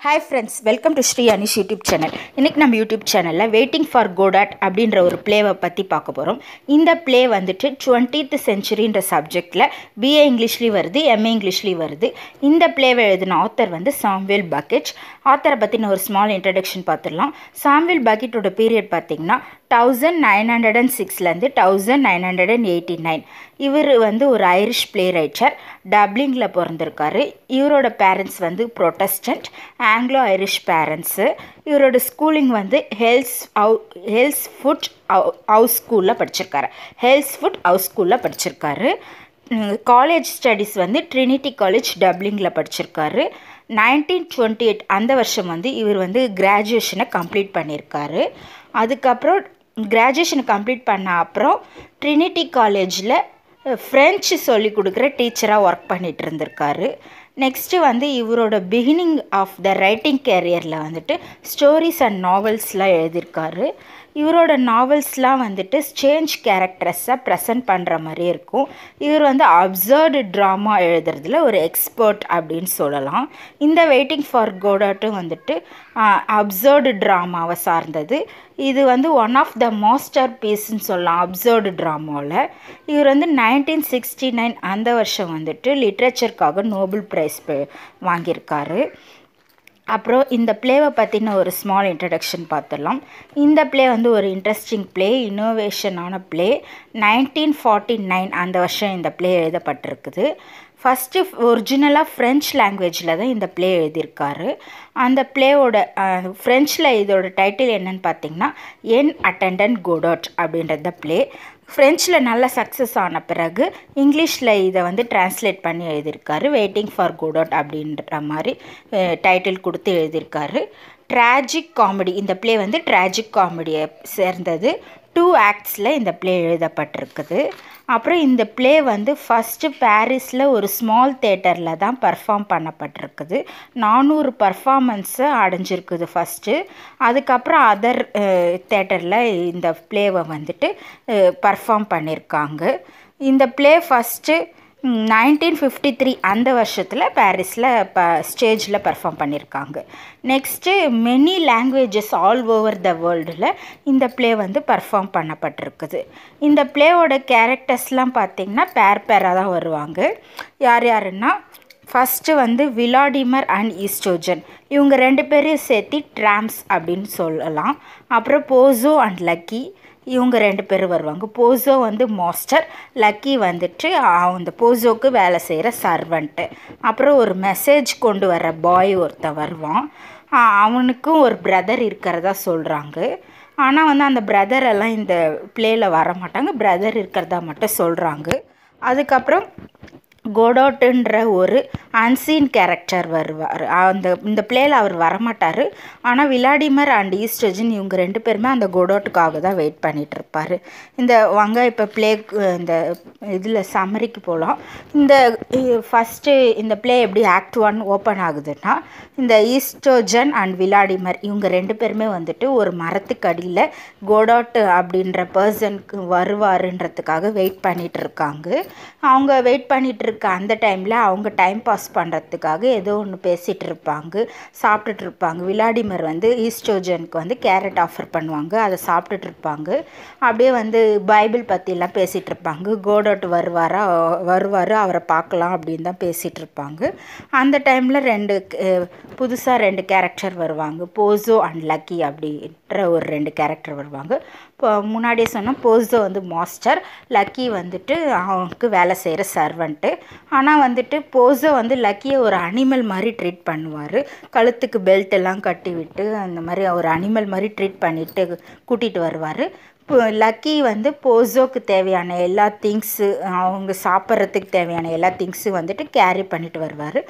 hi friends welcome to Sri Anish YouTube channel இன்றைக்கி நம்ம YouTube சேனலில் வெயிட்டிங் ஃபார் கோடாட் அப்படின்ற ஒரு ப்ளேவை பற்றி பார்க்க போகிறோம் இந்த ப்ளே வந்துட்டு டுவெண்ட்டீத் செஞ்சுரின்ற சப்ஜெக்டில் பிஏ இங்கிலீஷ்லேயும் வருது எம்ஏ இங்கிலீஷ்லேயும் வருது இந்த ப்ளேவை எழுதின ஆத்தர் வந்து சாம்வேல் பக்கெட் ஆத்தரை பற்றின ஒரு ஸ்மால் இன்ட்ரடக்ஷன் பார்த்துடலாம் சாம்வேல் பக்கெட்டோட பீரியட் பார்த்திங்கன்னா தௌசண்ட் நைன் ஹண்ட்ரட் அண்ட் சிக்ஸ்லேருந்து thousand nine hundred and eighty nine இவர் வந்து ஒரு ஐரிஷ் பிளே ரைட்டர் டப்ளிங்கில் பிறந்திருக்காரு இவரோட பேரண்ட்ஸ் வந்து ப்ரொட்டஸ்டன்ட் ஆங்கிலோ ஐரிஷ் பேரண்ட்ஸு இவரோட ஸ்கூலிங் வந்து ஹெல்ஸ் ஹவு ஹெல்ஸ் ஃபுட் ஹவுஸ் ஸ்கூலில் படிச்சிருக்காரு ஹெல்ஸ் ஃபுட் ஹவுஸ் ஸ்கூலில் படிச்சிருக்காரு காலேஜ் ஸ்டடீஸ் வந்து ட்ரினிட்டி காலேஜ் டப்ளிங்கில் படிச்சிருக்காரு நைன்டீன் டுவெண்ட்டி எயிட் அந்த வருஷம் வந்து இவர் வந்து கிராஜுவேஷனை கம்ப்ளீட் பண்ணியிருக்காரு அதுக்கப்புறம் கிராஜுவேஷனை கம்ப்ளீட் பண்ண அப்புறம் ட்ரினிட்டி காலேஜில் ஃப்ரெஞ்சு சொல்லி கொடுக்குற டீச்சராக ஒர்க் பண்ணிகிட்டு இருந்திருக்காரு நெக்ஸ்ட்டு வந்து இவரோட பிகினிங் ஆஃப் த ரைட்டிங் கேரியரில் வந்துட்டு ஸ்டோரிஸ் அண்ட் நாவல்ஸ்லாம் எழுதியிருக்காரு இவரோட நாவல்ஸ்லாம் வந்துட்டு சேஞ்ச் கேரக்டர்ஸை ப்ரெசன்ட் பண்ணுற மாதிரி இருக்கும் இவர் வந்து அப்சர்டு ட்ராமா எழுதுறதுல ஒரு எக்ஸ்பர்ட் அப்படின்னு சொல்லலாம் இந்த வெயிட்டிங் ஃபார் கோடாட்டும் வந்துட்டு அப்சர்டு ட்ராமாவை சார்ந்தது இது வந்து ஒன் ஆஃப் த மாஸ்டர் பீஸ்ன்னு சொல்லலாம் அப்சர்டு ட்ராமாவில் இவர் வந்து நைன்டீன் சிக்ஸ்டி நைன் அந்த வருஷம் வந்துட்டு லிட்ரேச்சருக்காக நோபல் ப்ரைஸ் வாங்கியிருக்காரு அப்புறம் இந்த ப்ளேவை பற்றின ஒரு ஸ்மால் இன்ட்ரடக்ஷன் பார்த்துடலாம் இந்த ப்ளே வந்து ஒரு இன்ட்ரெஸ்டிங் ப்ளே இன்னோவேஷனான ப்ளே நைன்டீன் ஃபார்ட்டி நைன் அந்த வருஷம் இந்த ப்ளே எழுதப்பட்டிருக்குது ஃபஸ்ட்டு ஒரிஜினலாக ஃப்ரெஞ்ச் லாங்குவேஜில் தான் இந்த ப்ளே எழுதியிருக்காரு அந்த ப்ளேவோட ஃப்ரெஞ்சில் இதோட டைட்டில் என்னன்னு பார்த்தீங்கன்னா என் அட்டண்டன்ட் கோடாட் அப்படின்றது ப்ளே ஃப்ரெஞ்சில் நல்ல சக்ஸஸ் ஆன பிறகு இங்கிலீஷில் இதை வந்து டிரான்ஸ்லேட் பண்ணி எழுதியிருக்காரு வெயிட்டிங் ஃபார் கோடாட் அப்படின்ற மாதிரி டைட்டில் கொடுத்து எழுதியிருக்காரு ட்ராஜிக் காமெடி இந்த ப்ளே வந்து ட்ராஜிக் காமெடியை சேர்ந்தது டூ ஆக்ட்ஸில் இந்த ப்ளே எழுதப்பட்டிருக்குது அப்புறம் இந்த ப்ளே வந்து ஃபஸ்ட்டு பாரிஸில் ஒரு ஸ்மால் தேட்டரில் தான் பர்ஃபார்ம் பண்ணப்பட்டிருக்குது நானூறு பர்ஃபாமன்ஸை அடைஞ்சிருக்குது ஃபஸ்ட்டு அதுக்கப்புறம் அதர் தேட்டரில் இந்த ப்ளேவை வந்துட்டு பர்ஃபார்ம் பண்ணியிருக்காங்க இந்த play first nineteen fifty three அந்த வருஷத்தில் பாரிஸில் ப ஸ்டேஜில் பர்ஃபார்ம் பண்ணியிருக்காங்க next many languages all over the வேர்ல்டில் இந்த ப்ளே வந்து பர்ஃபார்ம் பண்ணப்பட்டிருக்குது இந்த ப்ளேவோட கேரக்டர்ஸ்லாம் பார்த்திங்கன்னா பேர் பேராக தான் வருவாங்க யார் யாருன்னா ஃபஸ்ட்டு வந்து விலாடிமர் அண்ட் ஈஸ்டோஜன் இவங்க ரெண்டு பேரையும் சேர்த்து ட்ராம்ஸ் அப்படின்னு சொல்லலாம் அப்புறம் போசோ அண்ட் லக்கி இவங்க ரெண்டு பேரும் வருவாங்க போசோ வந்து மாஸ்டர் லக்கி வந்துட்டு அந்த போசோக்கு வேலை செய்கிற சர்வெண்ட்டு அப்புறம் ஒரு மெசேஜ் கொண்டு வர பாய் ஒருத்தன் வருவான் அவனுக்கும் ஒரு பிரதர் இருக்கிறதா சொல்கிறாங்க ஆனால் வந்து அந்த பிரதர் எல்லாம் இந்த ப்ளேயில் வர மாட்டாங்க பிரதர் இருக்கிறதா மட்டும் சொல்கிறாங்க அதுக்கப்புறம் கோடோட்டுன்ற ஒரு அன்சீன் கேரக்டர் வருவார் அந்த இந்த பிளேயில் அவர் வரமாட்டார் ஆனால் விளாடிமர் அண்ட் ஈஸ்டஜன் இவங்க ரெண்டு பேருமே அந்த கோடோட்டுக்காக தான் வெயிட் பண்ணிகிட்டு இருப்பார் இந்த வாங்க இப்போ ப்ளே இந்த இதில் சம்மரிக்கு போகலாம் இந்த ஃபஸ்ட்டு இந்த ப்ளே எப்படி ஆக்ட் ஒன் ஓப்பன் ஆகுதுன்னா இந்த ஈஸ்டோஜன் அண்ட் விளாடிமர் இவங்க ரெண்டு பேருமே வந்துட்டு ஒரு மரத்துக்கு அடியில் கோடாட்டு அப்படின்ற பர்சனுக்கு வருவாருன்றதுக்காக வெயிட் பண்ணிகிட்டு இருக்காங்க அவங்க வெயிட் பண்ணிகிட்டு இருக்க அந்த டைமில் அவங்க டைம் பாஸ் பண்ணுறதுக்காக ஏதோ ஒன்று பேசிகிட்டு இருப்பாங்க சாப்பிட்டுட்டு இருப்பாங்க விளாடிமர் வந்து ஈஸ்டோஜனுக்கு வந்து கேரட் ஆஃபர் பண்ணுவாங்க அதை சாப்பிட்டுட்டு இருப்பாங்க அப்படியே வந்து பைபிள் பற்றிலாம் பேசிகிட்டு இருப்பாங்க கோடோட் வருவாரா வருவார் அவரை பார்க்கலாம் அப்படின்னு தான் பேசிகிட்டு இருப்பாங்க அந்த டைமில் ரெண்டு புதுசாக ரெண்டு கேரக்டர் வருவாங்க போசோ அண்ட் லக்கி அப்படின்ற ஒரு ரெண்டு கேரக்டர் வருவாங்க இப்போ முன்னாடியே சொன்னால் போசோ வந்து மாஸ்டர் லக்கி வந்துட்டு அவனுக்கு வேலை செய்கிற சர்வெண்ட்டு ஆனால் வந்துட்டு போசோ வந்து லக்கியை ஒரு அனிமல் மாதிரி ட்ரீட் பண்ணுவார் கழுத்துக்கு பெல்ட் எல்லாம் கட்டி விட்டு அந்த மாதிரி ஒரு அனிமல் மாதிரி ட்ரீட் பண்ணிவிட்டு கூட்டிகிட்டு வருவார் இப்போ லக்கி வந்து போசோக்கு தேவையான எல்லா திங்ஸு அவங்க சாப்பிட்றதுக்கு தேவையான எல்லா திங்ஸும் வந்துட்டு கேரி பண்ணிட்டு வருவார்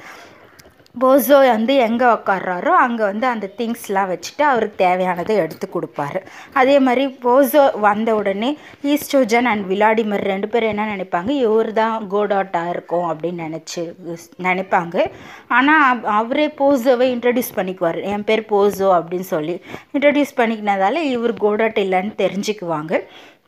போசோ வந்து எங்கே உக்காடுறாரோ அங்கே வந்து அந்த திங்ஸ்லாம் வச்சுட்டு அவருக்கு தேவையானதை எடுத்து கொடுப்பாரு அதே மாதிரி போசோ வந்த உடனே ஈஸ்டோஜன் அண்ட் விளாடிமர் ரெண்டு பேரும் என்ன நினைப்பாங்க இவர் தான் கோடாட்டாக இருக்கும் அப்படின்னு நினச்சி நினைப்பாங்க ஆனால் அவரே போசோவை இன்ட்ரடியூஸ் பண்ணிக்குவார் என் பேர் போசோ அப்படின்னு சொல்லி இன்ட்ரடியூஸ் பண்ணிக்கினதால இவர் கோடாட் இல்லைன்னு தெரிஞ்சுக்குவாங்க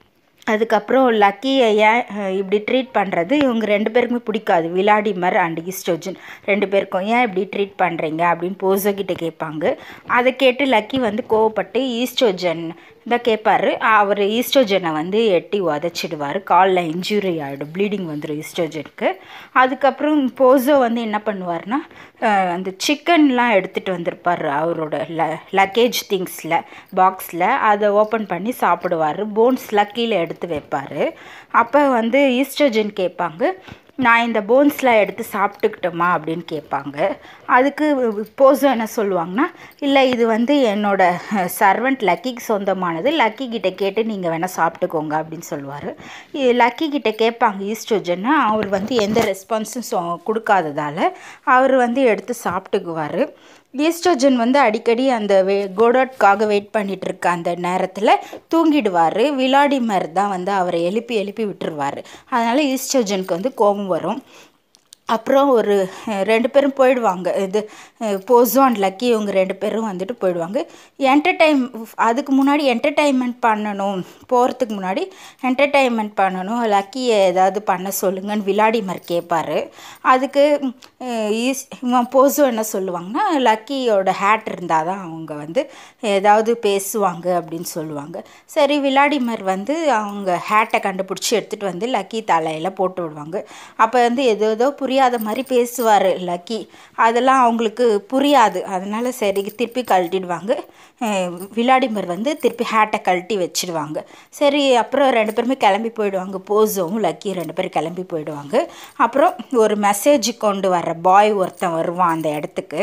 அதுக்கப்புறம் லக்கியை ஏன் அஹ், இப்படி ட்ரீட் பண்ணுறது இவங்க ரெண்டு பேருக்குமே பிடிக்காது விளாடிமர் அண்ட் ஈஸ்டோஜன் ரெண்டு பேருக்கும் ஏன் இப்படி ட்ரீட் பண்ணுறீங்க அப்படின்னு போசோ கிட்ட கேட்பாங்க அதை கேட்டு லக்கி வந்து கோவப்பட்டு ஈஸ்டோஜன் தான் கேட்பாரு அவர் ஈஸ்ட்ரோஜனை வந்து எட்டி உதச்சிடுவார் காலில் இன்ஜுரி ஆகிடும் ப்ளீடிங் வந்துடும் ஈஸ்ட்ரோஜனுக்கு அதுக்கப்புறம் போசோ வந்து என்ன பண்ணுவார்னா அஹ், அந்த சிக்கன்லாம் எடுத்துகிட்டு வந்திருப்பார் அவரோட ல லக்கேஜ் திங்ஸில் பாக்ஸில் அதை ஓப்பன் பண்ணி சாப்பிடுவார் போன்ஸ்லாம் கீழே எடுத்து வைப்பார் அப்போ வந்து ஈஸ்ட்ரோஜன் கேட்பாங்க நான் இந்த போன்ஸ்லாம் எடுத்து சாப்பிட்டுக்கிட்டோமா அப்படின்னு கேட்பாங்க அதுக்கு போசோ என்ன சொல்லுவாங்கன்னா இல்லை இது வந்து என்னோட சர்வெண்ட் லக்கிக்கு சொந்தமானது லக்கி கிட்ட கேட்டு நீங்கள் வேணால் சாப்பிட்டுக்கோங்க அப்படின்னு சொல்லுவார் லக்கி கிட்ட கேட்பாங்க ஈஸ்ட்ரோஜன் அவர் வந்து எந்த ரெஸ்பான்ஸும் சொ கொடுக்காததால் அவர் வந்து எடுத்து சாப்பிட்டுக்குவார் ஈஸ்ட்ரோஜன் வந்து அடிக்கடி அந்த வே கோடாட்காக வெயிட் பண்ணிட்டு இருக்க அந்த நேரத்தில் தூங்கிடுவார் விளாடிமர் தான் வந்து அவரை எழுப்பி எழுப்பி விட்டுருவார் அதனால் ஈஸ்ட்ரோஜனுக்கு வந்து கோபம் வரும் அப்புறம் ஒரு அஹ், ரெண்டு பேரும் போயிடுவாங்க இது அஹ், போசோ அண்ட் லக்கி இவங்க ரெண்டு பேரும் வந்துட்டு போயிடுவாங்க என்டர்டைன் அதுக்கு முன்னாடி என்டர்டைன்மெண்ட் பண்ணணும் போகிறதுக்கு முன்னாடி என்டர்டைன்மெண்ட் பண்ணணும் லக்கியை ஏதாவது பண்ண சொல்லுங்கன்னு விளாடிமர் கேட்பாரு அதுக்கு அஹ், ஈஸ் இவன் போசோ என்ன சொல்லுவாங்கன்னா லக்கியோட ஹேட் இருந்தால் தான் அவங்க வந்து ஏதாவது பேசுவாங்க அப்படின்னு சொல்லுவாங்க சரி விளாடிமர் வந்து அவங்க ஹேட்டை கண்டுபிடிச்சி எடுத்துகிட்டு வந்து லக்கி தலையில் போட்டு விடுவாங்க அப்போ வந்து ஏதோ ஏதோ புரியாத மாதிரி பேசுவார் லக்கி அதெல்லாம் அவங்களுக்கு புரியாது அதனால சரி திருப்பி கழட்டிடுவாங்க அஹ் விளாடிமர் வந்து திருப்பி ஹேட்டை கழட்டி வச்சிடுவாங்க சரி அப்புறம் ரெண்டு பேருமே கிளம்பி போயிடுவாங்க போஸோவும் லக்கி ரெண்டு பேரும் கிளம்பி போயிடுவாங்க அப்புறம் ஒரு மெசேஜ் கொண்டு வர்ற பாய் ஒருத்தன் வருவான் அந்த இடத்துக்கு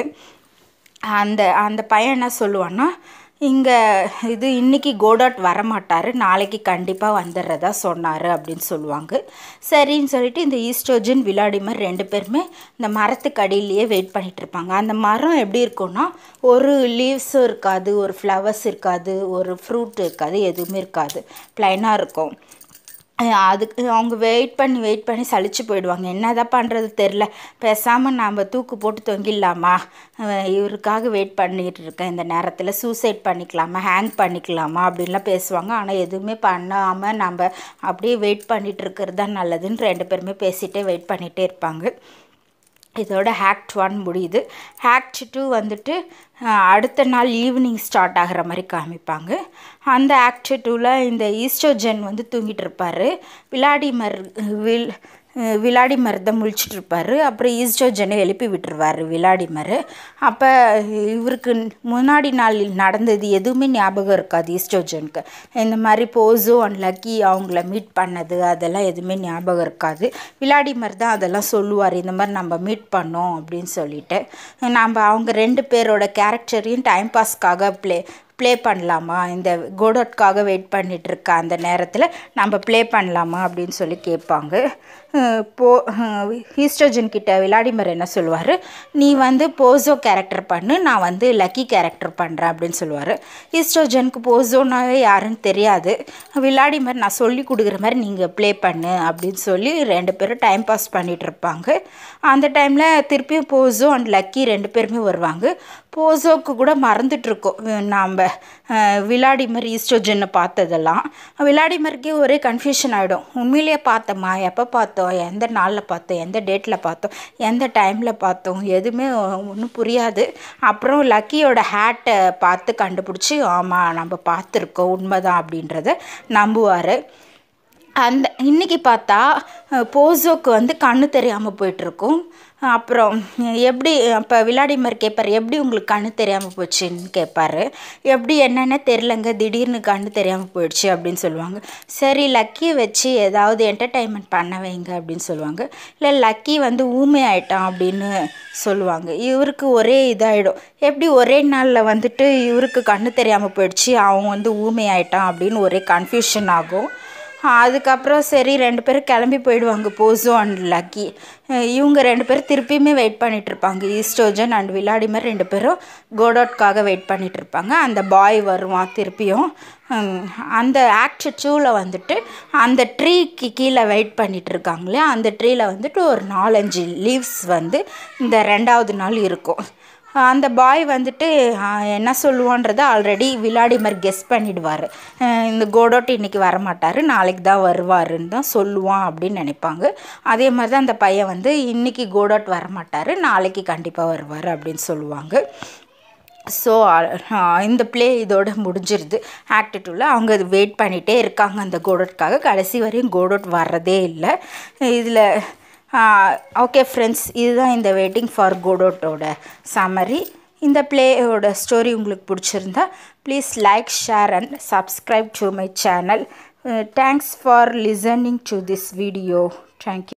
அந்த அந்த பையன் என்ன சொல்லுவான்னா இங்கே இது இன்னைக்கு கோடாட் வரமாட்டார் நாளைக்கு கண்டிப்பாக வந்துடுறதா சொன்னார் அப்படின்னு சொல்லுவாங்க சரின்னு சொல்லிட்டு இந்த ஈஸ்ட்ரோஜன் விளாடிமர் ரெண்டு பேருமே இந்த மரத்துக்கு அடியிலேயே வெயிட் பண்ணிட்டு இருப்பாங்க அந்த மரம் எப்படி இருக்கும்னா ஒரு லீவ்ஸும் இருக்காது ஒரு ஃப்ளவர்ஸ் இருக்காது ஒரு ஃப்ரூட் இருக்காது எதுவுமே இருக்காது ப்ளைனாக இருக்கும் அஹ் அதுக்கு அவங்க வெயிட் பண்ணி வெயிட் பண்ணி சலிச்சு போயிடுவாங்க என்னதான் பண்ணுறது தெரில பேசாமல் நாம் தூக்கு போட்டு தொங்கிடலாமா அஹ் இவருக்காக வெயிட் பண்ணிட்டு இருக்கேன் இந்த நேரத்தில் சூசைட் பண்ணிக்கலாமா ஹேங் பண்ணிக்கலாமா அப்படின்லாம் பேசுவாங்க ஆனால் எதுவுமே பண்ணாமல் நம்ம அப்படியே வெயிட் பண்ணிட்டு இருக்கிறது தான் நல்லதுன்னு ரெண்டு பேருமே பேசிகிட்டே வெயிட் பண்ணிகிட்டே இருப்பாங்க இதோட ஹேக்ட் ஒன் முடியுது ஹேக்ட் டூ வந்துட்டு அஹ், அடுத்த நாள் ஈவினிங் ஸ்டார்ட் ஆகிற மாதிரி காமிப்பாங்க அந்த ஆக்ட் டூவில் இந்த ஈஸ்ட்ரோஜன் வந்து தூங்கிட்டு இருப்பார் விளாடிமர் வில் அஹ், விளாடிமர் தான் முழிச்சிட்டு இருப்பார் அப்புறம் ஈஸ்ட்ரோஜனை எழுப்பி விட்டுருவார் விளாடிமர் அப்போ இவருக்கு முன்னாடி நாள் நடந்தது எதுவுமே ஞாபகம் இருக்காது ஈஸ்ட்ரோஜனுக்கு இந்த மாதிரி போஸோ அண்ட் லக்கி அவங்கள மீட் பண்ணது அதெல்லாம் எதுவுமே ஞாபகம் இருக்காது விளாடிமர் தான் அதெல்லாம் சொல்லுவார் இந்த மாதிரி நம்ம மீட் பண்ணோம் அப்படின்னு சொல்லிட்டு நம்ம அவங்க ரெண்டு பேரோட கேரக்டரையும் டைம் பாஸ்க்காக ப்ளே ப்ளே பண்ணலாமா இந்த கோடோட்காக வெயிட் பண்ணிட்டு இருக்க அந்த நேரத்தில் நம்ம ப்ளே பண்ணலாமா அப்படின்னு சொல்லி கேட்பாங்க அஹ் போ ஹீஸ்ட்ரோஜன் கிட்ட விளாடிமர் என்ன சொல்லுவார் நீ வந்து போசோ கேரக்டர் பண்ணு நான் வந்து லக்கி கேரக்டர் பண்ணுறேன் அப்படின்னு சொல்லுவார் ஹீஸ்ட்ரோஜனுக்கு போசோனாவே யாருன்னு தெரியாது விளாடிமர் நான் சொல்லி கொடுக்குற மாதிரி நீங்கள் ப்ளே பண்ணு அப்படின்னு சொல்லி ரெண்டு பேரும் டைம் பாஸ் பண்ணிட்டு இருப்பாங்க அந்த டைமில் திருப்பியும் போசோ அண்ட் லக்கி ரெண்டு பேருமே வருவாங்க போசோக்கு கூட மறந்துட்டுருக்கோம் நாம் விளாடிமர் ஈஸ்ட்ரோஜனை பார்த்ததெல்லாம் விளாடிமருக்கே ஒரே கன்ஃபியூஷன் ஆகிடும் உண்மையிலேயே பார்த்தோமா எப்போ பார்த்தோம் எந்த நாளில் பார்த்தோம் எந்த டேட்டில் பார்த்தோம் எந்த டைமில் பார்த்தோம் எதுவுமே ஒன்றும் புரியாது அப்புறம் லக்கியோட ஹேட்டை பார்த்து கண்டுபிடிச்சி ஆமாம் நம்ம பார்த்துருக்கோம் உண்மைதான் அப்படின்றத நம்புவார் அந்த இன்னைக்கு பார்த்தா அஹ், போசோக்கு வந்து கண்ணு தெரியாமல் போயிட்டுருக்கும் அப்புறம் எப்படி அப்போ விளாடிமர் கேட்பார் எப்படி உங்களுக்கு கண்ணு தெரியாமல் போச்சுன்னு கேட்பாரு எப்படி என்னென்ன தெரிலங்க திடீர்னு கண்ணு தெரியாமல் போயிடுச்சு அப்படின்னு சொல்லுவாங்க சரி லக்கியை வச்சு ஏதாவது என்டர்டைன்மெண்ட் பண்ண வைங்க அப்படின்னு சொல்லுவாங்க இல்லை லக்கி வந்து ஊமை ஆயிட்டான் அப்படின்னு சொல்லுவாங்க இவருக்கு ஒரே இதாகிடும் எப்படி ஒரே நாளில் வந்துட்டு இவருக்கு கண்ணு தெரியாமல் போயிடுச்சு அவன் வந்து ஊமை ஆயிட்டான் அப்படின்னு ஒரே கன்ஃபியூஷன் ஆகும் அதுக்கப்புறம் சரி ரெண்டு பேரும் கிளம்பி போயிடுவாங்க போசோ அண்ட் லக்கி அஹ் இவங்க ரெண்டு பேரும் திருப்பியுமே வெயிட் பண்ணிட்டு இருப்பாங்க ஈஸ்ட்ரோஜன் அண்ட் விளாடிமர் ரெண்டு பேரும் கோடோட்காக வெயிட் பண்ணிட்டு இருப்பாங்க அந்த பாய் வருவான் திருப்பியும் ஹம், அந்த ஆக்ட் டூவில் வந்துட்டு அந்த ட்ரீக்கு கீழே வெயிட் பண்ணிட்டு இருக்காங்களே அந்த ட்ரீயில் வந்துட்டு ஒரு நாலஞ்சு லீவ்ஸ் வந்து இந்த ரெண்டாவது நாள் இருக்கும் அந்த பாய் வந்துட்டு ஆஹ், என்ன சொல்லுவான்றதை ஆல்ரெடி விளாடிமர் கெஸ் பண்ணிடுவார் இந்த கோடோட் இன்னைக்கு வரமாட்டார் நாளைக்கு தான் வருவாருன்னு தான் சொல்லுவான் அப்படின்னு நினைப்பாங்க அதே மாதிரி தான் அந்த பையன் வந்து இன்னைக்கு கோடோட் வரமாட்டார் நாளைக்கு கண்டிப்பாக வருவார் அப்படின்னு சொல்லுவாங்க ஸோ இந்த ப்ளே இதோட முடிஞ்சிருது ஆக்ட் டூவில் அவங்க இது வெயிட் பண்ணிகிட்டே இருக்காங்க அந்த கோடோட்காக கடைசி வரையும் கோடோட் வர்றதே இல்லை இதில் ஓகே ஃப்ரெண்ட்ஸ் இதுதான் இந்த வெயிட்டிங் ஃபார் கோடோட்டோட சம்மரி இந்த ப்ளேயோட ஸ்டோரி உங்களுக்கு பிடிச்சிருந்தா please like share and subscribe to my channel thanks for listening to this video thank you